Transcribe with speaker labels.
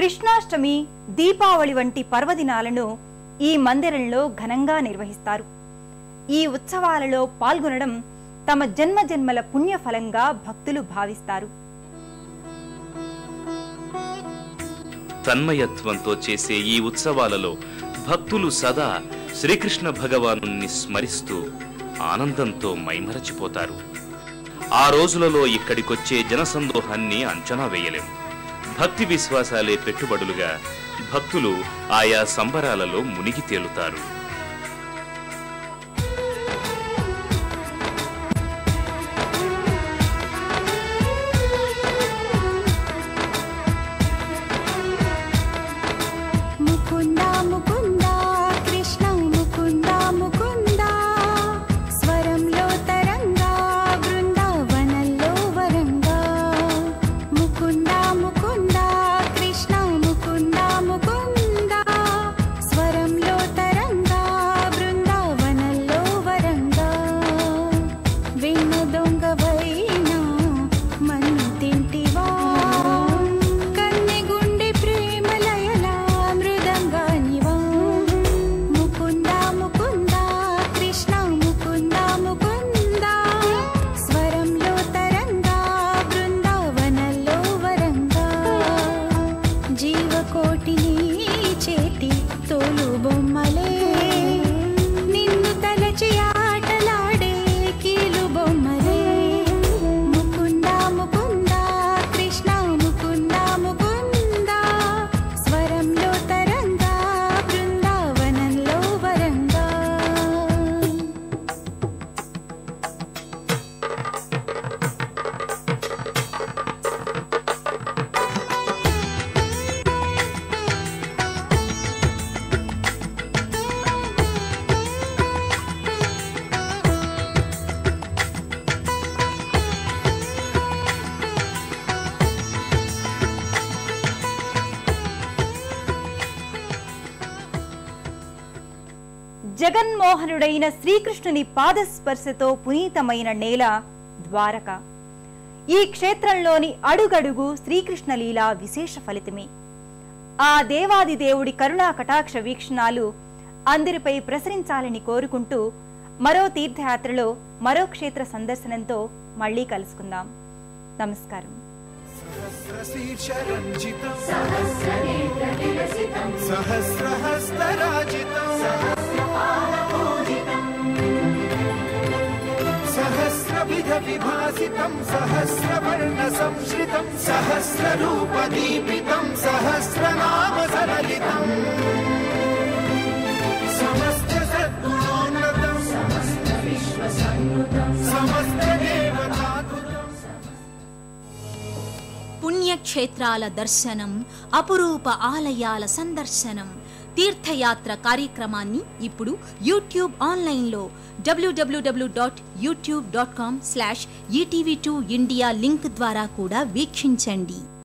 Speaker 1: కృష్ణాష్టమి దీపావళి వంటి పర్వదినాలను ఈ మందిరంలో ఘనంగా నిర్వహిస్తారు ఈ ఉత్సవాలలో పాల్గొనడం తమ జన్మ జన్మల పుణ్యఫలంగా భక్తులు భావిస్తారు
Speaker 2: తన్మయత్వంతో చేసే ఈ ఉత్సవాలలో భక్తులు సదా శ్రీకృష్ణ భగవాను స్మరిస్తూ ఆనందంతో మైమరచిపోతారు ఆ రోజులలో ఇక్కడికొచ్చే జనసందోహాన్ని అంచనా వేయలేం భక్తి విశ్వాసాలే పెట్టుబడులుగా భక్తులు ఆయా సంబరాలలో మునిగి తేలుతారు
Speaker 3: ముకుంద ముకుంద కృష్ణ ముకుంద ముకుంద స్వరంలో తరంగా బృందావనంలో వరంగా ముకుంద ముకుంద కృష్ణ ముకుంద ముకుంద స్వరంలో తరంగా బృందావనంలో వరంగా వెన్న దొంగవైనా మన్ను తింటివా కన్నె గుండె ప్రేమలయలా మృదంగానివా ముకుంద ముకుంద కృష్ణ ముకుంద ముకుంద స్వరంలో తరంగా బృందావనంలో వరంగా జీవకోటిని చేతి తోలు బొమ్మలే నిన్ను తలచి ఆటలాడే కీలు బొమ్మలే ముకుంద ముకుంద కృష్ణ ముకుంద ముకుంద స్వరంలో తరంగా బృందావనంలో వరంగా
Speaker 1: జగన్మోహనుడైన శ్రీకృష్ణుని పాదస్పర్శతో పునీతమైన నేల ద్వారక ఈ క్షేత్రంలోని అడుగడుగు శ్రీకృష్ణ లీల విశేష ఫలితమే ఆ దేవాది దేవుడి కరుణా కటాక్ష వీక్షణాలు అందరిపై ప్రసరించాలని కోరుకుంటూ మరో తీర్థయాత్రలో మరో క్షేత్ర సందర్శనంతో మళ్ళీ కలుసుకుందాం నమస్కారం
Speaker 4: सहस्रशीर्षरञ्जितम् सहस्रहस्तराजितम् सहस्रविधविभासितम् सहस्रवर्णसंश्रितम् सहस्ररूपदीपितम् सहस्रनाम सरलितम् समस्त सद्गुणोन्नतम् समस्त देवताकृतम्
Speaker 5: పుణ్యక్షేత్రాల దర్శనం అపురూప ఆలయాల సందర్శనం తీర్థయాత్ర కార్యక్రమాన్ని ఇప్పుడు యూట్యూబ్ ఆన్లైన్లో WWW dot YouTube dot com slash ETV two India link ద్వారా కూడా వీక్షించండి